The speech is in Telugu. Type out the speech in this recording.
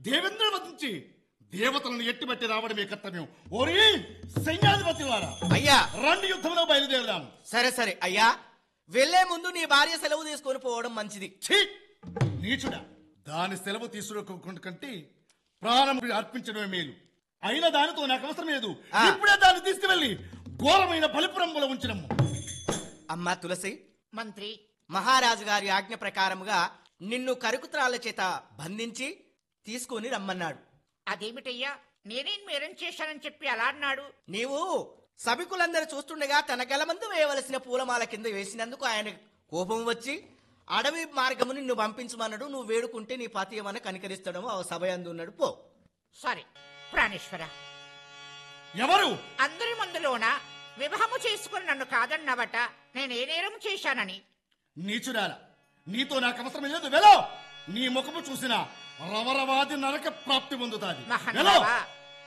దేవేంద్ర వధించి దేవతలను ఎట్టిబట్టి రావడమే కర్తవ్యం ఓరి సైన్యాధిపతి వారా అయ్యా రండి యుద్ధంలో బయలుదేరదాం సరే సరే అయ్యా వెళ్లే ముందు నీ భార్య సెలవు తీసుకొని పోవడం మంచిది ఛీ నీచుడా దాని సెలవు తీసుకోకుండా కంటే ప్రాణం అర్పించడమే మేలు అయిన దానితో నాకు అవసరం లేదు ఆ. ఇప్పుడే దాన్ని తీసుకువెళ్ళి ఘోరమైన బలిపురంలో ఉంచడము అమ్మా తులసి మంత్రి మహారాజు గారి ఆజ్ఞ ప్రకారముగా నిన్ను కరుకుత్రాల చేత బంధించి తీసుకొని రమ్మన్నాడు అదేమిటయ్యా నేనేం మేరం చేశానని చెప్పి అలా అన్నాడు నీవు సభికులందరూ చూస్తుండగా తన గలమందు వేయవలసిన పూలమాల కింద వేసినందుకు ఆయన కోపం వచ్చి అడవి మార్గము నిన్ను పంపించమన్నాడు నువ్వు వేడుకుంటే నీ పతి ఏమన్నా కనికరిస్తాడము ఆ సభ అందు ఉన్నాడు పో సరే ప్రాణేశ్వర ఎవరు అందరి ముందులోన వివాహము చేసుకుని నన్ను కాదన్నావట నేనే నేరం చేశానని నీచుడాల నీతో నాకు అవసరం లేదు వెలో నీ ముఖము చూసిన రవరవాది నరక ప్రాప్తి పొందుతాది వెలో మహానుభావా